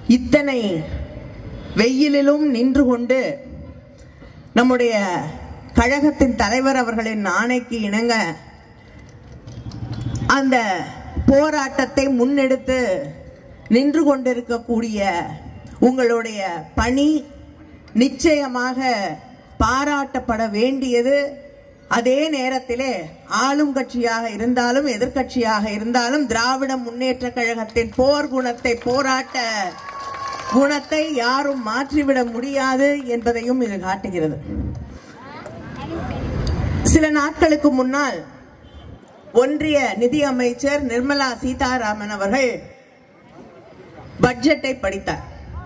இத்தனை வெயிலிலும் நின்று கொண்டு நம்முடைய கழகத்தின் தலைவர் அவர்களின் ஆணைக்கு இணங்க அந்த போராட்டத்தை முன்னெடுத்து நின்று கொண்டிருக்கக்கூடிய உங்களுடைய பணி நிச்சயமாக பாராட்டப்பட வேண்டியது அதே நேரத்திலே ஆளும் கட்சியாக இருந்தாலும் எதிர்க்கட்சியாக இருந்தாலும் திராவிட முன்னேற்ற கழகத்தின் போர் குணத்தை போராட்ட குணத்தை யாரும் மாற்றிவிட முடியாது என்பதையும் இது காட்டுகிறது சில நாட்களுக்கு முன்னால் ஒன்றிய நிதி அமைச்சர் நிர்மலா சீதாராமன் அவர்கள் பட்ஜெட்டை படித்தார்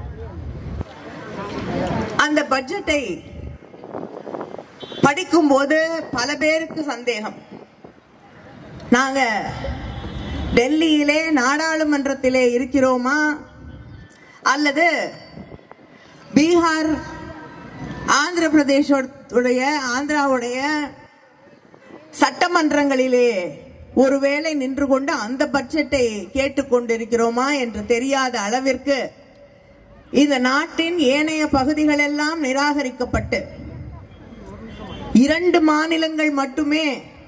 அந்த பட்ஜெட்டை படிக்கும்போது பல பேருக்கு சந்தேகம் நாங்க டெல்லியிலே நாடாளுமன்றத்திலே இருக்கிறோமா அல்லது பீகார் ஆந்திர பிரதேசத்துடைய ஆந்திராவுடைய சட்டமன்றங்களிலே ஒருவேளை நின்று கொண்டு அந்த பட்ஜெட்டை கேட்டுக்கொண்டிருக்கிறோமா என்று தெரியாத அளவிற்கு இந்த நாட்டின் ஏனைய பகுதிகள் எல்லாம் நிராகரிக்கப்பட்டு இரண்டு மாநிலங்கள் மட்டுமே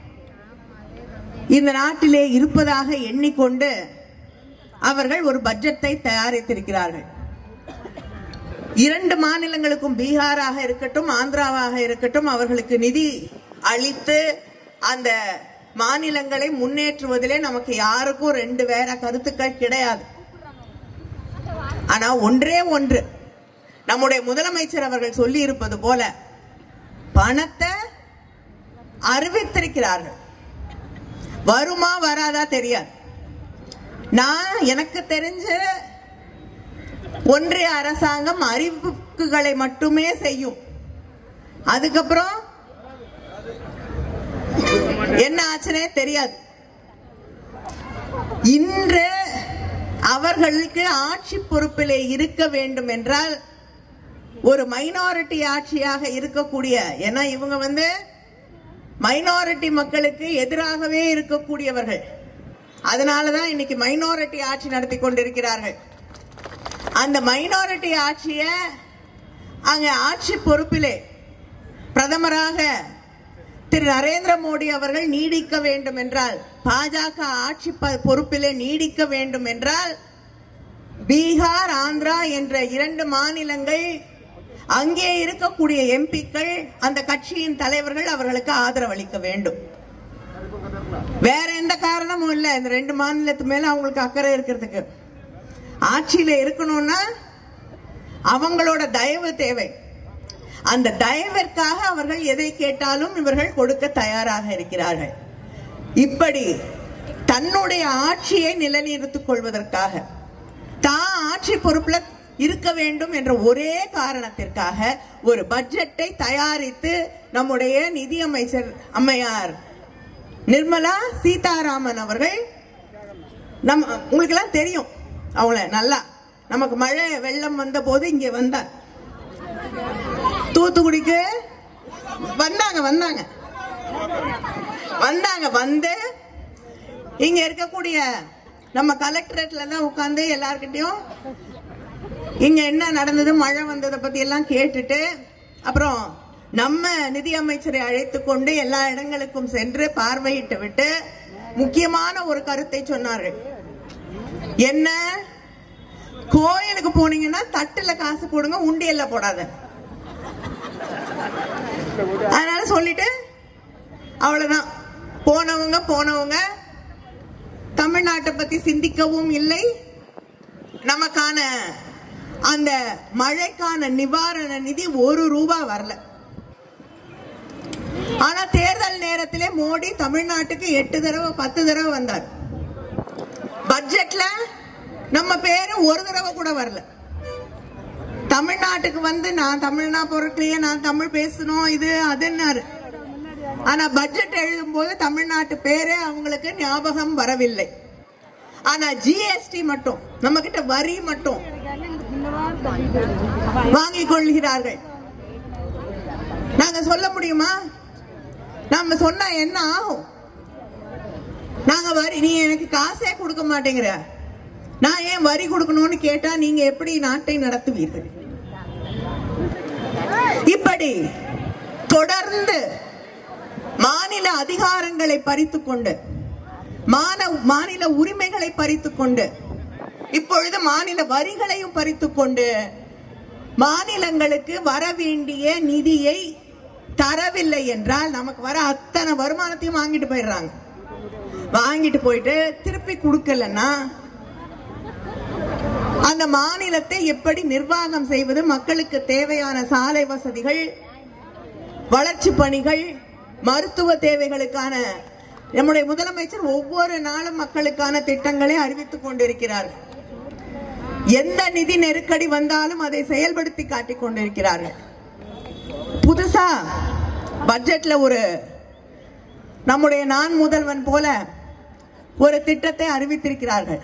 இந்த நாட்டிலே இருப்பதாக எண்ணிக்கொண்டு அவர்கள் ஒரு பட்ஜெட்டை தயாரித்திருக்கிறார்கள் இரண்டு மாநிலங்களுக்கும் பீகாராக இருக்கட்டும் ஆந்திராவாக இருக்கட்டும் அவர்களுக்கு நிதி அளித்து அந்த மாநிலங்களை முன்னேற்றுவதிலே நமக்கு யாருக்கும் ரெண்டு வேற கருத்துக்கள் கிடையாது ஆனா ஒன்றே ஒன்று நம்முடைய முதலமைச்சர் அவர்கள் சொல்லி இருப்பது போல பணத்தை அறிவித்திருக்கிறார்கள் வருமா வராதா தெரியாது நான் எனக்கு தெரிஞ்ச ஒன்றிய அரசாங்கம் அறிவிப்புகளை மட்டுமே செய்யும் அதுக்கப்புறம் என்ன ஆச்சுனே தெரியாது இன்று அவர்களுக்கு ஆட்சி பொறுப்பிலே இருக்க வேண்டும் என்றால் ஒரு மைனாரிட்டி ஆட்சியாக இருக்கக்கூடிய ஏன்னா இவங்க வந்து மைனாரிட்டி மக்களுக்கு எதிராகவே இருக்கக்கூடியவர்கள் அதனாலதான் இன்னைக்கு மைனாரிட்டி ஆட்சி நடத்தி கொண்டிருக்கிறார்கள் அந்த மைனாரிட்டி ஆட்சிய அங்க ஆட்சி பொறுப்பிலே பிரதமராக திரு நரேந்திர மோடி அவர்கள் நீடிக்க வேண்டும் என்றால் பாஜக ஆட்சி ப- பொறுப்பிலே நீடிக்க வேண்டும் என்றால் பீகார் ஆந்திரா என்ற இரண்டு மாநிலங்கள் அங்கே இருக்கக்கூடிய எம்பிக்கள் அந்த கட்சியின் தலைவர்கள் அவர்களுக்கு ஆதரவளிக்க வேண்டும் வேற எந்த காரணமும் இல்ல இந்த ரெண்டு மாநிலத்து மேல அவங்களுக்கு அக்கறை இருக்கிறதுக்கு ஆட்சியில இருக்கணும்னா அவங்களோட தயவு தேவை அந்த தயவிற்காக அவர்கள் எதை கேட்டாலும் இவர்கள் கொடுக்க தயாராக இருக்கிறார்கள் இப்படி தன்னுடைய ஆட்சியை நிலைநிறுத்திக் கொள்வதற்காக தான் ஆட்சி பொறுப்புல இருக்க வேண்டும் என்ற ஒரே காரணத்திற்காக ஒரு பட்ஜெட்டை தயாரித்து நம்முடைய நிதியமைச்சர் அம்மையார் நிர்மலா சீதாராமன் அவர்கள் நம்ம உங்களுக்கு எல்லாம் தெரியும் அவங்கள நல்லா நமக்கு மழை வெள்ளம் வந்த போது இங்க வந்தார் தூத்துக்குடிக்கு வந்தாங்க வந்தாங்க வந்தாங்க வந்து இங்க இருக்கக்கூடிய நம்ம கலெக்டரேட்ல தான் உட்கார்ந்து எல்லார்கிட்டயும் இங்க என்ன நடந்தது மழை வந்ததை பத்தி எல்லாம் கேட்டுட்டு அப்புறம் நம்ம நிதி அமைச்சரை அழைத்து கொண்டு எல்லா இடங்களுக்கும் சென்று பார்வையிட்டு விட்டு முக்கியமான ஒரு கருத்தை சொன்னார்கள் என்ன கோயிலுக்கு போனீங்கன்னா தட்டுல காசு போடுங்க உண்டியல்ல போடாத அதனால சொல்லிட்டு அவ்வளவுதான் போனவங்க போனவங்க தமிழ்நாட்டை பத்தி சிந்திக்கவும் இல்லை நமக்கான அந்த மழைக்கான நிவாரண நிதி ஒரு ரூபா வரல ஆனா தேர்தல் நேரத்திலே மோடி தமிழ்நாட்டுக்கு எட்டு தடவை பத்து தடவை வந்தார் பட்ஜெட்ல நம்ம பேரு ஒரு தடவை கூட வரல தமிழ்நாட்டுக்கு வந்து நான் தமிழ்னா பொருட்களையே நான் தமிழ் பேசணும் இது அதுன்னாரு ஆனா பட்ஜெட் எழுதும் போது தமிழ்நாட்டு பேரே அவங்களுக்கு ஞாபகம் வரவில்லை ஆனா ஜிஎஸ்டி மட்டும் நம்ம கிட்ட வரி மட்டும் வாங்கிக் கொள்கிறார்கள் நாங்க சொல்ல முடியுமா நாம சொன்னா என்ன ஆகும் நாங்க வரி நீ எனக்கு காசே கொடுக்க மாட்டேங்கிற நான் ஏன் வரி கொடுக்கணும்னு கேட்டா நீங்க எப்படி நாட்டை நடத்துவீர்கள் இப்படி தொடர்ந்து மாநில அதிகாரங்களை பறித்துக் கொண்டு மான மாநில உரிமைகளை பறித்துக் கொண்டு இப்பொழுது மாநில வரிகளையும் பறித்துக் கொண்டு மாநிலங்களுக்கு வர வேண்டிய நிதியை தரவில்லை என்றால் நமக்கு வர அத்தனை வருமானத்தையும் வாங்கிட்டு போயிடுறாங்க வாங்கிட்டு போயிட்டு திருப்பி கொடுக்கலன்னா அந்த மாநிலத்தை எப்படி நிர்வாகம் செய்வது மக்களுக்கு தேவையான சாலை வசதிகள் வளர்ச்சி பணிகள் மருத்துவ தேவைகளுக்கான நம்முடைய முதலமைச்சர் ஒவ்வொரு நாளும் மக்களுக்கான திட்டங்களை அறிவித்துக் கொண்டிருக்கிறார்கள் எந்த நிதி நெருக்கடி வந்தாலும் அதை செயல்படுத்தி காட்டிக் கொண்டிருக்கிறார்கள் புதுசா பட்ஜெட்ல ஒரு நம்முடைய நான் முதல்வன் போல ஒரு திட்டத்தை அறிவித்திருக்கிறார்கள்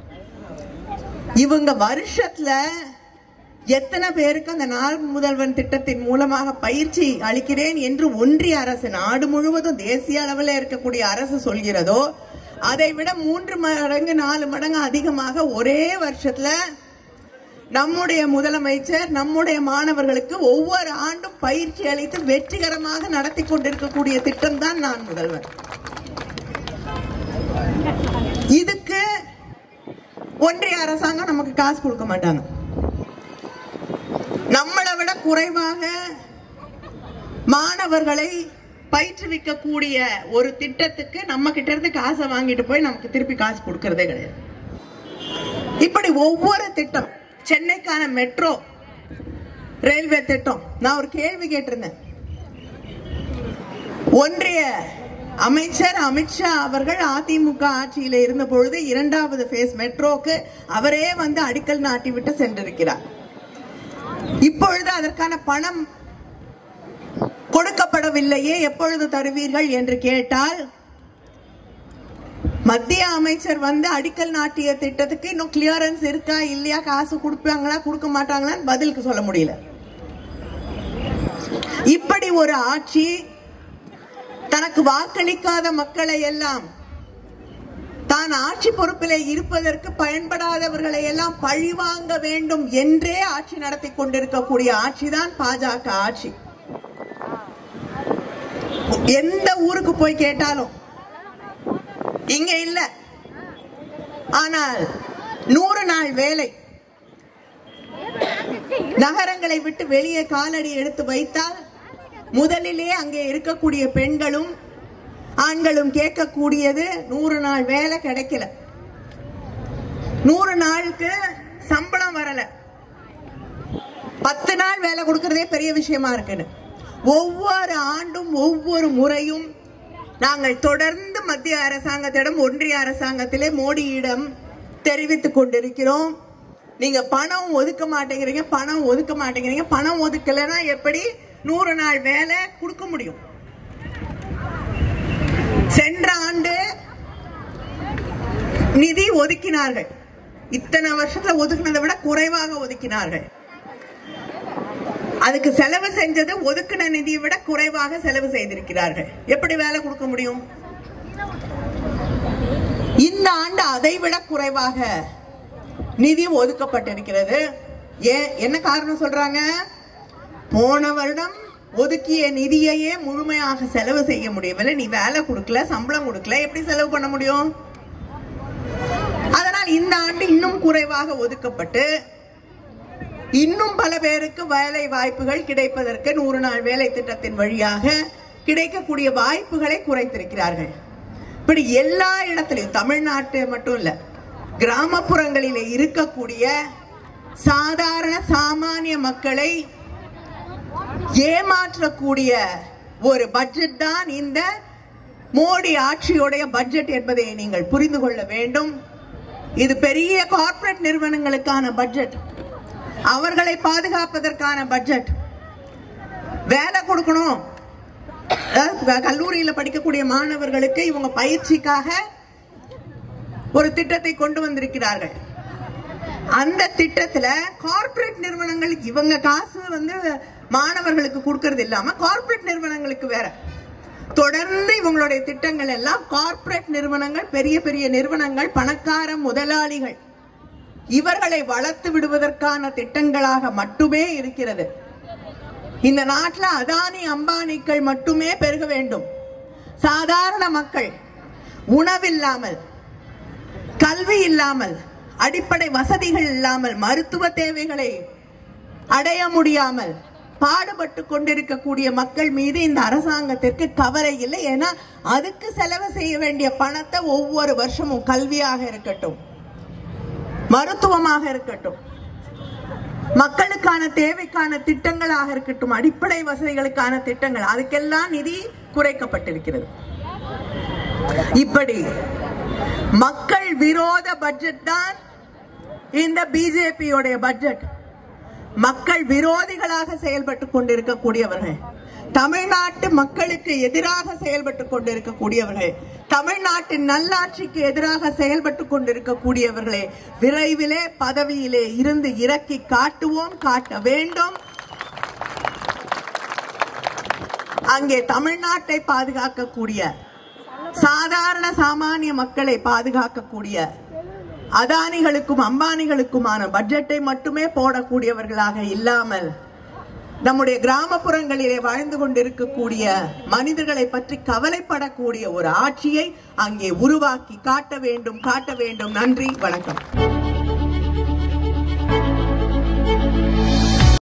இவங்க வருஷத்துல எத்தனை பேருக்கு அந்த நாள் முதல்வன் திட்டத்தின் மூலமாக பயிற்சி அளிக்கிறேன் என்று ஒன்றிய அரசு நாடு முழுவதும் தேசிய அளவில் இருக்கக்கூடிய அரசு சொல்கிறதோ அதை விட மூன்று மடங்கு நாலு மடங்கு அதிகமாக ஒரே வருஷத்துல நம்முடைய முதலமைச்சர் நம்முடைய மாணவர்களுக்கு ஒவ்வொரு ஆண்டும் பயிற்சி அளித்து வெற்றிகரமாக நடத்தி கொண்டிருக்கக்கூடிய திட்டம் தான் நான் முதல்வர் இதுக்கு ஒன்றிய அரசாங்கம் நமக்கு காசு கொடுக்க மாட்டாங்க நம்மளை விட குறைவாக மாணவர்களை பயிற்றுவிக்கக்கூடிய ஒரு திட்டத்துக்கு நம்ம கிட்ட இருந்து காசை வாங்கிட்டு போய் நமக்கு திருப்பி காசு கொடுக்கறதே கிடையாது இப்படி ஒவ்வொரு திட்டம் சென்னைக்கான மெட்ரோ ரயில்வே திட்டம் நான் ஒரு கேள்வி கேட்டிருந்தேன் ஒன்றிய அமைச்சர் அமித்ஷா அவர்கள் அதிமுக ஆட்சியில இருந்த பொழுது இரண்டாவது பேஸ் மெட்ரோக்கு அவரே வந்து அடிக்கல் நாட்டி விட்டு சென்றிருக்கிறார் இப்பொழுது அதற்கான பணம் கொடுக்கப்படவில்லையே எப்பொழுது தருவீர்கள் என்று கேட்டால் மத்திய அமைச்சர் வந்து அடிக்கல் நாட்டிய திட்டத்துக்கு இன்னும் கிளியரன்ஸ் இருக்கா இல்லையா காசு கொடுப்பாங்களா கொடுக்க மாட்டாங்களான்னு பதிலுக்கு சொல்ல முடியல இப்படி ஒரு ஆட்சி தனக்கு வாக்களிக்காத மக்களை எல்லாம் தான் ஆட்சி பொறுப்பிலே இருப்பதற்கு பயன்படாதவர்களை எல்லாம் பழிவாங்க வேண்டும் என்றே ஆட்சி நடத்தி கொண்டிருக்கக்கூடிய ஆட்சிதான் பாஜக ஆட்சி எந்த ஊருக்கு போய் கேட்டாலும் இங்க இல்ல ஆனால் நூறு நாள் வேலை நகரங்களை விட்டு வெளியே காலடி எடுத்து வைத்தால் முதலிலே அங்கே இருக்கக்கூடிய பெண்களும் ஆண்களும் கேட்கக்கூடியது நூறு நாள் வேலை கிடைக்கல நூறு நாளுக்கு சம்பளம் வரல பத்து நாள் வேலை கொடுக்கறதே பெரிய விஷயமா இருக்குன்னு ஒவ்வொரு ஆண்டும் ஒவ்வொரு முறையும் நாங்கள் தொடர்ந்து மத்திய அரசாங்கத்திடம் ஒன்றிய அரசாங்கத்திலே மோடியிடம் தெரிவித்துக் கொண்டிருக்கிறோம் நீங்க பணம் ஒதுக்க மாட்டேங்கிறீங்க பணம் ஒதுக்க மாட்டேங்கிறீங்க பணம் ஒதுக்கலைன்னா எப்படி நூறு நாள் வேலை கொடுக்க முடியும் சென்ற ஆண்டு நிதி ஒதுக்கினார்கள் இத்தனை வருஷத்துல ஒதுக்கினதை விட குறைவாக ஒதுக்கினார்கள் அதுக்கு செலவு செஞ்சது ஒதுக்கின நிதியை விட குறைவாக செலவு செய்திருக்கிறார்கள் எப்படி வேலை கொடுக்க முடியும் இந்த ஆண்டு அதை விட குறைவாக நிதி ஒதுக்கப்பட்டிருக்கிறது ஏன் என்ன காரணம் சொல்றாங்க போன வருடம் ஒதுக்கிய நிதியையே முழுமையாக செலவு செய்ய முடியவில்லை நீ வேலை கொடுக்கல சம்பளம் கொடுக்கல எப்படி செலவு பண்ண முடியும் அதனால் இந்த ஆண்டு இன்னும் குறைவாக ஒதுக்கப்பட்டு இன்னும் பல பேருக்கு வேலை வாய்ப்புகள் கிடைப்பதற்கு நூறு நாள் வேலை திட்டத்தின் வழியாக கிடைக்கக்கூடிய வாய்ப்புகளை குறைத்திருக்கிறார்கள் இப்படி எல்லா இடத்திலையும் தமிழ்நாட்டு மட்டும் இல்ல கிராமப்புறங்களிலே இருக்கக்கூடிய சாதாரண சாமானிய மக்களை ஏமாற்றக்கூடிய ஒரு பட்ஜெட் தான் இந்த மோடி ஆட்சியுடைய பட்ஜெட் என்பதை நீங்கள் புரிந்து கொள்ள வேண்டும் இது பெரிய கார்ப்பரேட் நிறுவனங்களுக்கான பட்ஜெட் அவர்களை பாதுகாப்பதற்கான பட்ஜெட் வேலை கொடுக்கணும் அதாவது கல்லூரியில படிக்கக்கூடிய மாணவர்களுக்கு இவங்க பயிற்சிக்காக ஒரு திட்டத்தை கொண்டு வந்திருக்கிறார்கள் அந்த திட்டத்துல கார்ப்பரேட் நிறுவனங்கள் இவங்க காசு வந்து மாணவர்களுக்கு கொடுக்கறது இல்லாம கார்ப்பரேட் நிறுவனங்களுக்கு வேற தொடர்ந்து இவங்களுடைய திட்டங்கள் எல்லாம் கார்ப்பரேட் நிறுவனங்கள் பெரிய பெரிய நிறுவனங்கள் பணக்கார முதலாளிகள் இவர்களை வளர்த்து விடுவதற்கான திட்டங்களாக மட்டுமே இருக்கிறது இந்த நாட்டில் அதானி அம்பானிக்கள் மட்டுமே பெருக வேண்டும் சாதாரண மக்கள் உணவில்லாமல் கல்வி இல்லாமல் அடிப்படை வசதிகள் இல்லாமல் மருத்துவ தேவைகளை அடைய முடியாமல் பாடுபட்டு கொண்டிருக்கக்கூடிய மக்கள் மீது இந்த அரசாங்கத்திற்கு கவலை இல்லை ஏன்னா அதுக்கு செலவு செய்ய வேண்டிய பணத்தை ஒவ்வொரு வருஷமும் கல்வியாக இருக்கட்டும் மருத்துவமாக இருக்கட்டும் மக்களுக்கான தேவைக்கான திட்டங்களாக இருக்கட்டும் அடிப்படை வசதிகளுக்கான திட்டங்கள் அதுக்கெல்லாம் நிதி குறைக்கப்பட்டிருக்கிறது இப்படி மக்கள் விரோத பட்ஜெட் தான் இந்த பிஜேபியோடைய பட்ஜெட் மக்கள் விரோதிகளாக செயல்பட்டு கொண்டிருக்கக்கூடியவர்கள் தமிழ்நாட்டு மக்களுக்கு எதிராக செயல்பட்டு கொண்டிருக்கக்கூடியவர்கள் தமிழ்நாட்டின் நல்லாட்சிக்கு எதிராக செயல்பட்டு கொண்டிருக்கக்கூடியவர்களே விரைவிலே பதவியிலே இருந்து இறக்கி காட்டுவோம் காட்ட வேண்டும் அங்கே தமிழ்நாட்டை பாதுகாக்கக்கூடிய சாதாரண சாமானிய மக்களை பாதுகாக்கக்கூடிய அதானிகளுக்கும் அம்பானிகளுக்குமான பட்ஜெட்டை மட்டுமே போடக்கூடியவர்களாக இல்லாமல் நம்முடைய கிராமப்புறங்களிலே வாழ்ந்து கொண்டிருக்கக்கூடிய மனிதர்களை பற்றி கவலைப்படக்கூடிய ஒரு ஆட்சியை அங்கே உருவாக்கி காட்ட வேண்டும் காட்ட வேண்டும் நன்றி வணக்கம்